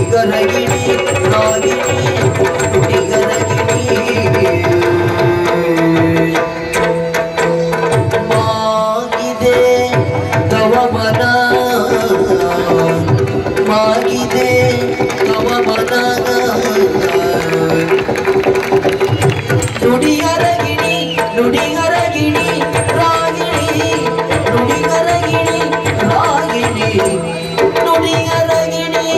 ನುಡಿಗರಗಿಣಿ ರಾಗಿಣಿ ನುಡಿಗರಗಿಣಿ ಮಾಗಿದೆ ತವ ಮನ ಮಾಗಿದೆ ತವ ಮನ ನುಡಿಗರಗಿಣಿ ನುಡಿಗರಗಿಣಿ ರಾಗಿಣಿ ನುಡಿಗರಗಿಣಿ ರಾಗಿಣಿ ನುಡಿಗರಗಿಣಿ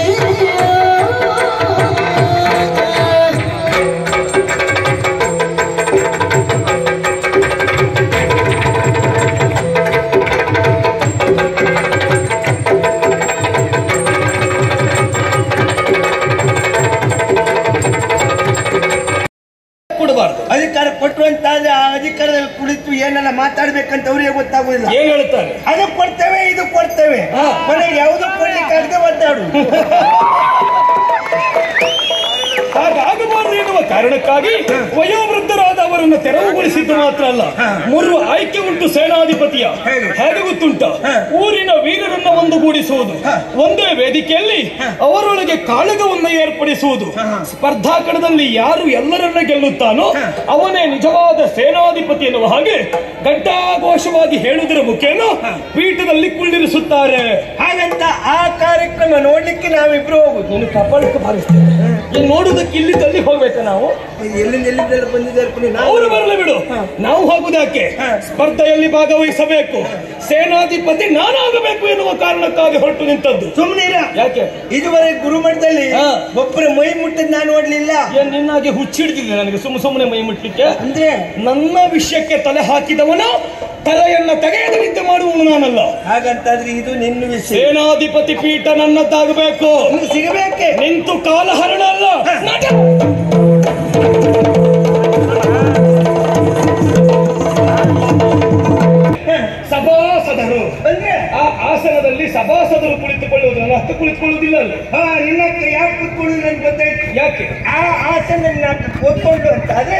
ಕೊಡಬಾರ್ದು ಅಧಿಕಾರ ಕೊಟ್ಟರು ಅಂತ ಆದ್ರೆ ಆ ಅಧಿಕಾರದಲ್ಲಿ ಕುಳಿತು ಏನೆಲ್ಲ ಮಾತಾಡ್ಬೇಕಂತ ಅವ್ರಿಗೆ ಗೊತ್ತಾಗುದಿಲ್ಲ ಏನ್ ಹೇಳ್ತಾರೆ ಅದು ಕೊಡ್ತೇವೆ ಇದು ಕೊಡ್ತೇವೆ ಹಾ. ಮನೆಗೆ ಯಾವುದು ಕೊಡ್ಲಿಕ್ಕೆ ಆಗದೆ ಒದ್ದಾಡು ಹಾಗಾಗಬಾರದು ಎನ್ನುವ ಕಾರಣಕ್ಕಾಗಿ ವಯೋವೃದ್ಧರಾದ ಅವರನ್ನು ತೆರವುಗೊಳಿಸಿದ್ದು ಮಾತ್ರ ಅಲ್ಲ ಮೂರು ಆಯ್ಕೆ ಉಂಟು ಸೇನಾಧಿಪತಿಯ ಹೇಗೆ? ಹೇಗೆ ಗೊತ್ತುಂಟ ಊರಿನ ವೀರರನ್ನ ಒಂದುಗೂಡಿಸುವುದು ಒಂದೇ ವೇದಿಕೆಯಲ್ಲಿ ಅವರೊಳಗೆ ಕಾಳಗವನ್ನು ಏರ್ಪಡಿಸುವುದು ಸ್ಪರ್ಧಾಕಣದಲ್ಲಿ ಯಾರು ಎಲ್ಲರನ್ನ ಗೆಲ್ಲುತ್ತಾನೋ ಅವನೇ ನಿಜವಾದ ಸೇನಾಧಿಪತಿ ಎನ್ನುವ ಹಾಗೆ ಘಂಟಾಘೋಷವಾಗಿ ಹೇಳುವುದರ ಮುಖೇನ ಪೀಠದಲ್ಲಿ ಕುಳ್ಳಿರಿಸುತ್ತಾರೆ ಹಾಗಂತ ಆ ಕಾರ್ಯಕ್ರಮ ನೋಡ್ಲಿಕ್ಕೆ ನಾವಿಬ್ರು ಹೋಗುದು ನೀನು ಕಪಾಳಕ್ಕೆ ಭಾವಿಸ್ತೇನೆ ಏನ್ ನೋಡುವುದಕ್ಕೆ ಇಲ್ಲಿ ತಲ್ಲಿ ಹೋಗ್ಬೇಕಾ ನಾವು ಎಲ್ಲಿಂದ ಎಲ್ಲಿಂದೆಲ್ಲ ಬಂದಿದ್ದಾರೆ ಪುಣ್ಯ ನಾವು ಅವರು ಬರಲಿ ಬಿಡು ನಾವು ಹೋಗುವುದಕ್ಕೆ ಸ್ಪರ್ಧೆಯಲ್ಲಿ ಭಾಗವಹಿಸಬೇಕು ಸೇನಾಧಿಪತಿ ನಾನಾಗಬೇಕು ಎನ್ನುವ ಕಾರಣಕ್ಕಾಗಿ ಹೊರಟು ನಿಂತದ್ದು ಸುಮ್ಮನೆ ಯಾಕೆ ಇದುವರೆಗೆ ಗುರುಮಠದಲ್ಲಿ ಹಾ. ಒಬ್ಬರ ಮೈ ಮುಟ್ಟದ್ ನಾನು ನೋಡ್ಲಿಲ್ಲ ಏನ್ ನಿನ್ನಾಗೆ ಹುಚ್ಚಿಡ್ತಿದೆ ನನಗೆ ಸುಮ್ಮ ಸುಮ್ಮನೆ ಮೈ ಮುಟ್ಲಿಕ್ಕೆ ಅಂದ್ರೆ ನನ್ನ ವಿಷಯಕ್ಕೆ ತಲೆ ಹಾಕಿದವನ ತಲೆಯನ್ನ ತೆಗೆಯದ ನಿದ್ದೆ ಮಾಡುವವನು ನಾನಲ್ಲ ಹಾಗಂತಾದ್ರೆ ಇದು ನಿನ್ನ ವಿಷಯ ಸೇನಾಧಿಪತಿ ಪೀಠ ನನ್ನದ್ದಾಗಬೇಕು ನಿಮ್ಗೆ ಸಿಗಬೇಕೆ ನಿಂತು ಕಾಲಹರಣ ಅಲ್ಲ ನಡೆ. ಸಭಾಸದರು ಅಂದ್ರೆ ಆ ಆಸನದಲ್ಲಿ ಸಭಾಸದರು ಕುಳಿತುಕೊಳ್ಳುವುದು ನನ್ನ ಹತ್ತು ಕುಳಿತುಕೊಳ್ಳುವುದಿಲ್ಲ ಅಲ್ಲಿ ಹಾ ನಿನ್ನ ಹತ್ರ ಯಾಕೆ ಕೂತ್ಕೊಳ್ಳಿ ನನ್ಗೆ ಗೊತ್ತಾಯ್ತು ಯಾಕೆ ಆ ಆಸನ ನಾನು ಕೂತ್ಕೊಂಡು ಅಂತ ಆದ್ರೆ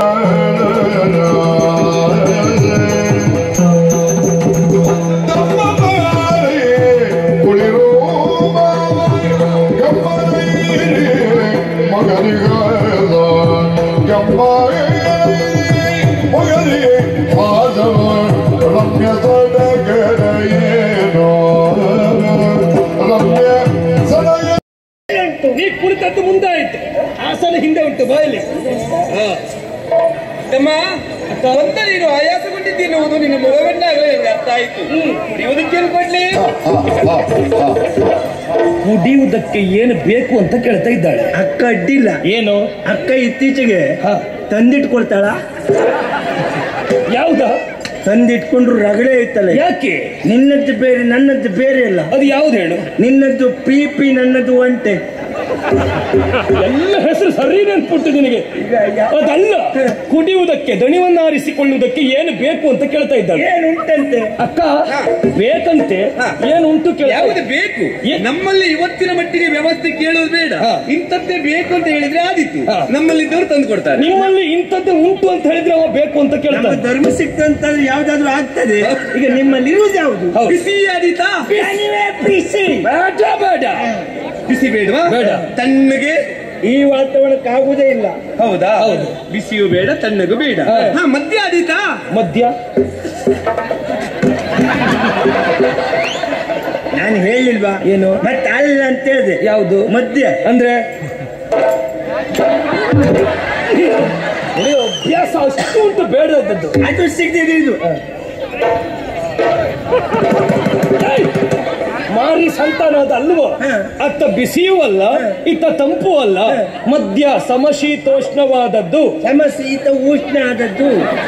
ಉಂಟು ನೀ ಕುಳಿತದ್ದು ಮುಂದೆ ಆಯ್ತು ಆಸನ ಹಿಂದೆ ಉಂಟು ಬಾಯಲ್ಲಿ ತಮ್ಮ ಸ್ವಂತ ನೀನು ಆಯಾಸಗೊಂಡಿದ್ದೀನುವುದು ನಿನ್ನ ಮುಖಗಣ್ಣಾಗಲೇ ಅರ್ಥ ಆಯ್ತು ಕುಡಿಯುವುದಕ್ಕೇನು ಕೊಡ್ಲಿ ಕುಡಿಯುವುದಕ್ಕೆ ಏನು ಬೇಕು ಅಂತ ಕೇಳ್ತಾ ಇದ್ದಾಳೆ ಅಕ್ಕ ಅಡ್ಡಿಲ್ಲ ಏನು ಅಕ್ಕ ಇತ್ತೀಚೆಗೆ ಹಾ. ತಂದಿಟ್ಕೊಳ್ತಾಳ ಯಾವ್ದ ತಂದಿಟ್ಕೊಂಡ್ರು ರಗಳೆ ಐತಲ್ಲ ಯಾಕೆ ನಿನ್ನದ್ದು ಬೇರೆ ನನ್ನದ್ದು ಬೇರೆ ಅಲ್ಲ ಅದು ಯಾವ್ದು ಹೇಳು ನಿನ್ನದ್ದು ಪಿ ಪಿ ನನ್ನದು ಒಂಟೆ ಎಲ್ಲ ಹೆಸರು ಸರಿ ನೆನ್ಪುಟ್ಟು ನಿನಗೆ ಅದಲ್ಲ ಕುಡಿಯುವುದಕ್ಕೆ ದಣಿವನ್ನಾರಿಸಿಕೊಳ್ಳುವುದಕ್ಕೆ ಏನು ಬೇಕು ಅಂತ ಕೇಳ್ತಾ ಇದ್ದಾಳೆ ಏನುಂಟಂತೆ ಅಕ್ಕ ಬೇಕಂತೆ ಏನು ಉಂಟು ಕೇಳ ಯಾವುದು ಬೇಕು ಏ- ನಮ್ಮಲ್ಲಿ ಇವತ್ತಿನ ಮಟ್ಟಿಗೆ ವ್ಯವಸ್ಥೆ ಕೇಳೋದು ಬೇಡ ಹಾ. ಇಂಥದ್ದೇ ಬೇಕು ಅಂತ ಹೇಳಿದ್ರೆ ಆದಿತ್ತು ಹಾ. ನಮ್ಮಲ್ಲಿದ್ದವರು ತಂದು ಕೊಡ್ತಾರೆ ನಿಮ್ಮಲ್ಲಿ ಇಂಥದ್ದೇ ಉಂಟು ಅಂತ ಹೇಳಿದ್ರೆ ಅವ ಬೇಕು ಅಂತ ನಮ್ಮ ಕೇಳ್ತಾನೆ ಧರ್ಮ ಸಿಕ್ತಂತಾದ್ರೆ ಯಾವ್ದಾದ್ರು ಆಗ್ತದೆ ಈಗ ನಿಮ್ಮಲ್ಲಿ ಇರುವುದು ಯಾವುದು ಹೌದು. ಬಿಸಿ ಆದೀತಾ ನೀವೇ ಬಿಸಿ ಬೇಡ ಬೇಡ ಬಿಸಿ ಬೇಡವಾ ಬೇಡ. ತಣ್ಣಗೆ ಈ ವಾತಾವರಣಕ್ಕೆ ಆಗುವುದೇ ಇಲ್ಲ ಹೌದಾ ಹೌದು. ಬಿಸಿಯು ಬೇಡ ತಣ್ಣಗೂ ಬೇಡ ಹಾ. ಹಾ ಮಧ್ಯ ಆದೀತಾ ಮದ್ಯ ನಾನು ಹೇಳಿಲ್ವಾ ಏನು? ಮತ್ತೆ ಅಲ್ಲ ಅಂತ ಹೇಳಿದೆ ಯಾವುದು ಮಧ್ಯ ಅಂದ್ರೆ ಕುಡಿಯೋ ಅಭ್ಯಾಸ ಅಷ್ಟು ಉಂಟು ಬೇಡ ಇದ್ದದ್ದು ಅದು ಸಿಗದಿದೆ ಇದು ಏಯ್! ಮಾರಿ ಸಂತಾನ ಅದು ಅಲ್ವೋ ಹ. ಅತ್ತ ಬಿಸಿಯೂ ಅಲ್ಲ ಇತ್ತ ತಂಪು ಅಲ್ಲ ಮಧ್ಯ ಸಮಶೀತೋಷ್ಣವಾದದ್ದು ಸಮಶೀತ ಉಷ್ಣ ಆದದ್ದು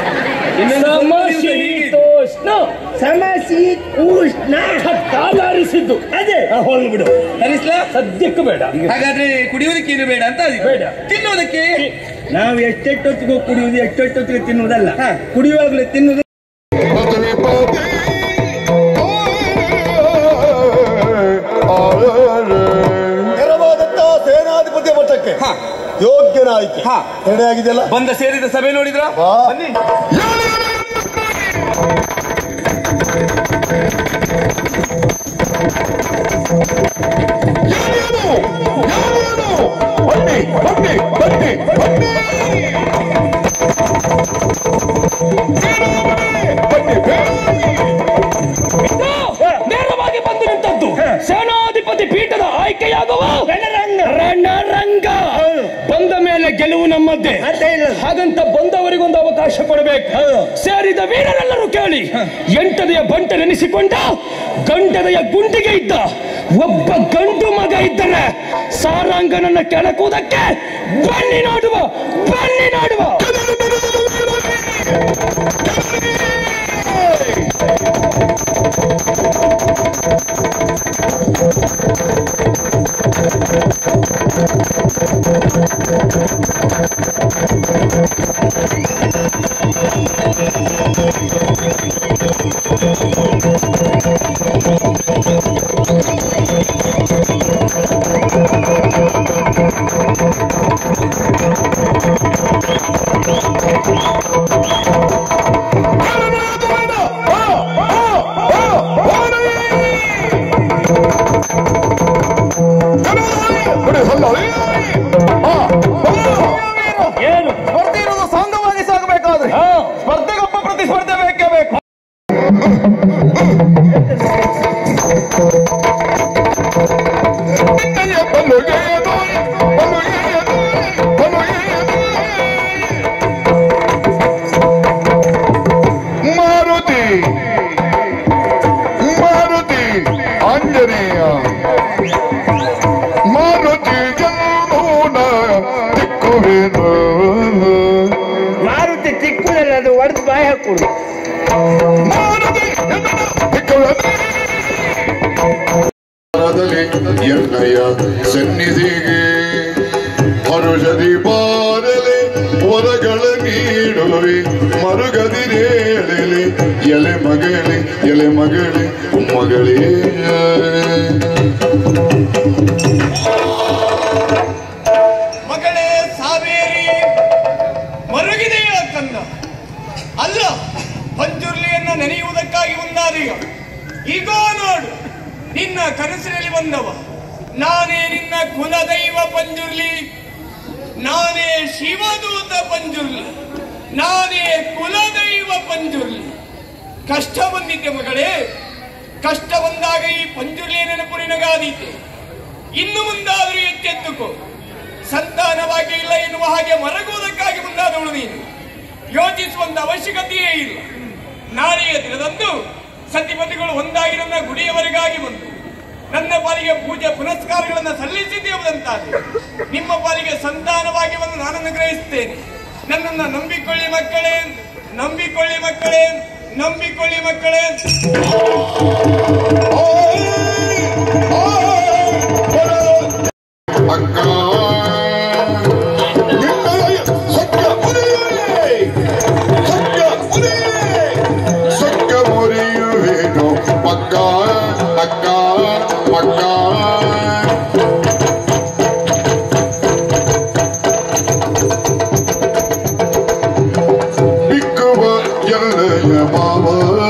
ಸಮಶೀತೋಷ್ಣ ಸಮಶೀತ ಉಷ್ಣ ಕಾಲಾರಿಸಿದ್ದು ಅದೇ ಆ, ಹೋಗ್ಲಿ ಬಿಡು ಹರಿಸ್ಲಾ ಸದ್ಯಕ್ಕೆ ಬೇಡ ಹಾಗಾದ್ರೆ ಕುಡಿಯುವುದಕ್ಕೇನು ಬೇಡ ಅಂತ ಆದೀತು. ಬೇಡ. ತಿನ್ನೋದಕ್ಕೆ ನಾವು ಎಷ್ಟೆಷ್ಟೊತ್ತಿಗೆ ಕುಡಿಯುವುದು ಎಷ್ಟೆಷ್ಟೊತ್ತಿಗೆ ತಿನ್ನುವುದಲ್ಲ ಕುಡಿಯುವಾಗಲೇ ತಿನ್ನುವುದು ನೆರವಾದಂತ ಸೇನಾಧಿಪತಿಯ ಮಟ್ಟಕ್ಕೆ ಹಾ. ಯೋಗ್ಯನ ಆಯ್ಕೆ ಹಾ. ನಿರ್ಣಯ ಆಗಿದೆಯಲ್ಲ ಬಂದ ಸೇರಿದ ಸಭೆ ನೋಡಿದ್ರ ವಾ. ಬನ್ನಿ ಬನ್ನಿ ಬನ್ನಿ ಬನ್ನಿ ಬನ್ನಿ ಬನ್ನಿ ನೇರವಾಗಿ ಬಂದು ನಿಂತದ್ದು ಸೇನಾಧಿಪತಿ ಪೀಠದ ಆಯ್ಕೆಯಾಗುವ ರಣರಂಗ ಬಂದ ಮೇಲೆ ಗೆಲುವು ನಮ್ಮದ್ದೇ ಹಾಗಂತ ಬಂದವರಿಗೊಂದು ಅವಕಾಶ ಕೊಡಬೇಕು ಸೇರಿದ ವೀರರೆಲ್ಲರೂ ಕೇಳಿ ಎಂಟನೆಯ ಬಂಟ ನೆನೆಸಿಕೊಂಡ ಗಂಟನೆಯ ಗುಂಡಿಗೆ ಇದ್ದ ಒಬ್ಬ ಗಂಡು ಮಗ ಇದ್ದರೆ ಸಾರಾಂಗನನ್ನ ಕೆಣಕುವುದಕ್ಕೆ ಬನ್ನಿ ನೋಡುವ ಬನ್ನಿ ನೋಡುವ ಏನು ಸ್ಪರ್ಧೆ ಇರೋದು ಸಂಘವಾಗಿ ಸಾಗಬೇಕಾದ್ರೆ ಹಾ ಸ್ಪರ್ಧೆಗೊಬ್ಬ ಪ್ರತಿಸ್ಪರ್ಧೆ ಬೇಕೇ ಬೇಕು ಮಾರುತಿ ಮಾರುತಿ ಆಂಜನೇಯ ಮಾರುತಿ ಜನ್ಮೂನ ದಿಕ್ಕುವೇನು ಮಾರುತಿ ಚಿಕ್ಕದಲ್ಲ ಅದು ಒಡೆದು ಬಾಯಿ ಹಾಕುದು ಮಾರುತಿ ದಿಕ್ಕುವೇನು ಎಣ್ಣೆಯ ಸನ್ನಿಧಿಗೆ ಹರುಷದಿ ಬಾರಲೆ ವರಗಳ ನೀಡುವೆ ಮರುಗದಿರೇಳಲೆ ಎಲೆ ಮಗಳೇ ಎಲೆ ಮಗಳೇ ಮಗಳೇ ಮಗಳೇ ಸಾವೇರಿ ಮರುಗಿದೆಯ ಕಂದ ಅಲ್ಲ ಪಂಜುರ್ಲಿಯನ್ನ ನೆನೆಯುವುದಕ್ಕಾಗಿ ಮುಂದಾದೀಗ ಈಗೋ ನೋಡು ನಿನ್ನ ಕನಸಿನಲ್ಲಿ ಬಂದವ ನಾನೇ ನಿನ್ನ ಕುಲದೈವ ಪಂಜುರ್ಲಿ ನಾನೇ ಶಿವದೂತ ಪಂಜುರ್ಲಿ ನಾನೇ ಕುಲದೈವ ಪಂಜುರ್ಲಿ ಕಷ್ಟ ಬಂದಿದ್ದೆ ಮಗಳೇ ಕಷ್ಟ ಬಂದಾಗ ಈ ಪಂಜುರ್ಲಿಯ ನೆನಪು ನಿನಗಾದೀತೆ ಇನ್ನು ಮುಂದಾದರೂ ಎಚ್ಚೆತ್ತುಕೋ ಸಂತಾನವಾಗಿ ಇಲ್ಲ ಎನ್ನುವ ಹಾಗೆ ಮರಗುವುದಕ್ಕಾಗಿ ಮುಂದಾದವಳು ನೀನು ಯೋಚಿಸುವಂತ ಅವಶ್ಯಕತೆಯೇ ಇಲ್ಲ ನಾಳೆಯ ದಿನದಂದು ಸತಿಪತಿಗಳು ಒಂದಾಗಿ ನನ್ನ ಗುಡಿಯವರೆಗಾಗಿ ಬಂದು ನನ್ನ ಪಾಲಿಗೆ ಪೂಜೆ ಪುನಸ್ಕಾರಗಳನ್ನು ಸಲ್ಲಿಸಿದ್ದೇವುದಂತಾದೆ ನಿಮ್ಮ ಪಾಲಿಗೆ ಸಂತಾನವಾಗಿ ಬಂದು ನಾನನ್ನು ಗ್ರಹಿಸುತ್ತೇನೆ ನನ್ನನ್ನು ನಂಬಿಕೊಳ್ಳಿ ಮಕ್ಕಳೇ ನಂಬಿಕೊಳ್ಳಿ ಮಕ್ಕಳೇ ನಂಬಿಕೊಳ್ಳಿ ಮಕ್ಕಳೇ ಅಕ್ಕ ನಿನ್ನಯ ಸತ್ಯ ಮುರಿಯುವೆ ಸತ್ಯ ಮುರಿಯುವೆ ಸತ್ಯ ಮುರಿಯುವೇನು ಪಕ್ಕ ಅಕ್ಕ ಪಕ್ಕ ಬಿಕ್ಕುವ ಎಳೆಯ ಮಾವ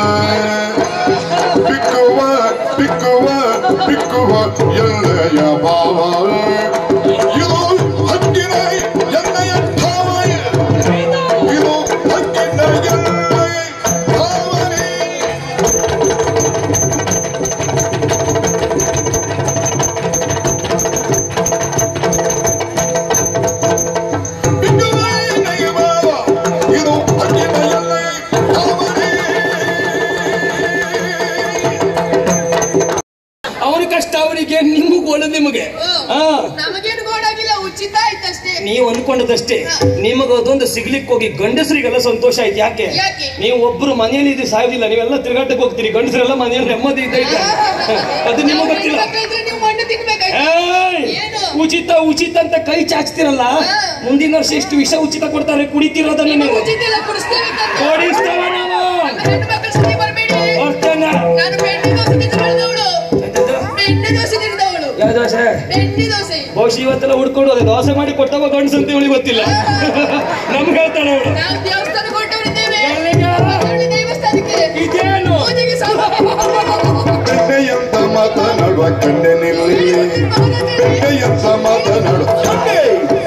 ಬಿಕ್ಕುವ ಬಿಕ್ಕುವ ಬಿಕ್ಕುವ ಎಳೆಯ ಮಾವ ಇದು ಹಕ್ಕಿನ ಎಣ್ಣೆಯ ಭಾವನೆ ಇದು ಹಕ್ಕಿನ ಎಣ್ಣೆಯ ಭಾವನೆ ಬಿಕ್ಕುವ ಎಣ್ಣೆಯ ಮಾವ ಇದು ಹಕ್ಕಿನ ಎಣ್ಣೆಯ ಭಾವನೆ ಅವನ ಕಷ್ಟ ಅವನಿಗೆ ನಿಮಗೂ ಗೋಳು ನಿಮಗೆ ಹಾ ನಮಗೇನು ಗೋಡಾಗಿಲ್ಲ ಉಚಿತ ಆಯ್ತಷ್ಟೇ ನೀವು ಅನ್ಕೊಂಡದಷ್ಟೇ ನಿಮಗ ಅದೊಂದು ಸಿಗ್ಲಿಕ್ಕೆ ಹೋಗಿ ಗಂಡಸರಿಗೆಲ್ಲ ಸಂತೋಷ ಆಯ್ತು ಯಾಕೆ ಯಾಕೆ? ನೀವು ಒಬ್ರು ಮನೆಯಲ್ಲಿ ಇದು ಸಾಯೋದಿಲ್ಲ ನೀವೆಲ್ಲ ತಿರುಗಾಟಕ್ಕೆ ಹೋಗ್ತೀರಿ ಗಂಡಸರೆಲ್ಲ ಮನೆಯಲ್ಲಿ ನೆಮ್ಮದಿ ಇದ್ದ ಇದ್ದಾರೆ ಅದು ನಿಮಗೆ ಗೊತ್ತಿಲ್ಲ ಬೇಕಾದ್ರೆ ನೀವು ಮಣ್ಣು ತಿನ್ಬೇಕಾಯ್ತು ಏಯ್! ಏನು? ಉಚಿತ ಉಚಿತ ಅಂತ ಕೈ ಚಾಚ್ತಿರಲ್ಲ ಹಾ. ಮುಂದಿನ ವರ್ಷ ಎಷ್ಟು ವಿಷ ಉಚಿತ ಕೊಡ್ತಾರೆ ಕುಡಿತಿರೋದನ್ನ ನಿಮಗೆ ನೀವು ಉಚಿತ ಎಲ್ಲ ಕೊಡಿಸ್ತೇವೆ ತಂದೆ. ಕೊಡಿಸ್ತೇವೆ ನಾವು ನಮ್ಮ ಹೆಣ್ಣು ಮಕ್ಕಳ ಸುದ್ದಿ ಬರಬೇಡಿ ಬರ್ತೇನೆ ನಾನು ಬೆಣ್ಣೆ ದೋಸೆ ತಿಂದು ಬೆಳೆದವಳು ಬೆಣ್ಣೆ ದೋಸೆ ತಿಂದವಳು ಯಾವ ದೋಸೆ ಬೆಣ್ಣೆ ದೋಸೆ ಬಹುಶಃ ಇವತ್ತೆಲ್ಲ ಹುಡ್ಕೊಂಡು ಹೋದೆ ದೋಸೆ ಮಾಡಿ ಕೊಟ್ಟವ ಗಂಡಸು ಅಂತ ಇವಳಿಗೆ ಗೊತ್ತಿಲ್ಲ ನಮ್ಗೆ ಹೇಳ್ತಾಳೆ ಅವಳು ನಾವು ದೇವಸ್ಥಾನ ಕೊಟ್ಟವರಿದ್ದೇವೆ ಎಲ್ಲಿಗೆ? ಹೊಸಳ್ಳಿ ದೇವಸ್ಥಾನಕ್ಕೆ ಇದೇನು ಪೂಜೆಗೆ ಕಣ್ಣೆಯಂತ ಮಾತನಾಡುವ ಕಣ್ಣೆ ನಿಲ್ಲಿ ಕಣ್ಣೆಯಂತ ಮಾತನಾಡುವ ಕಣ್ಣೆ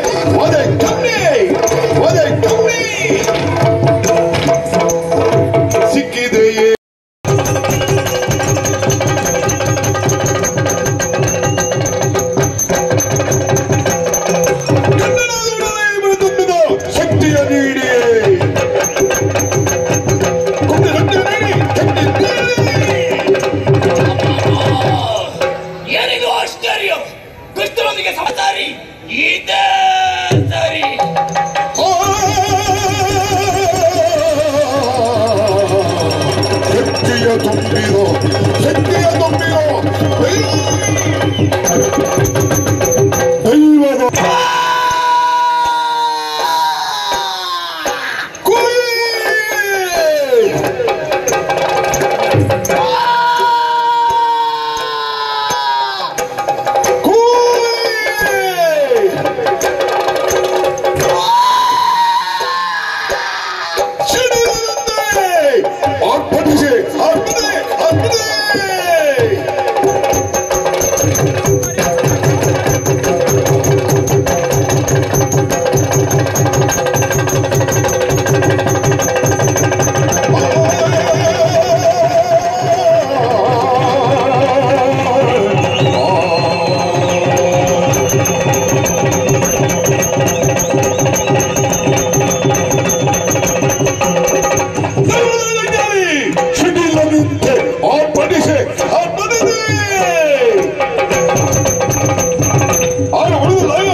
ಇದೇ ಸರಿ ಶಕ್ತಿಯ ತುಂಬಿರೋ ಶಕ್ತಿಯ ತುಂಬಿರೋ ದೈವದ ಕುಯ್! ಕುಯ್! ಸಿಡಿದಂತೆ ಆರ್ಭಟಿಸಿ ಅರ್ಪಣೆ ಅರ್ಪಣೆ ಸಿಡಿಲದಂತೆ ಆರ್ಭಟಿಸಿ ಅರ್ಪಣೆ ಆಗ ಉಳಿದಿಲ್ಲ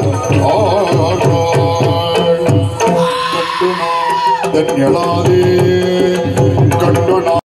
ಧನ್ಯಳಾದೇ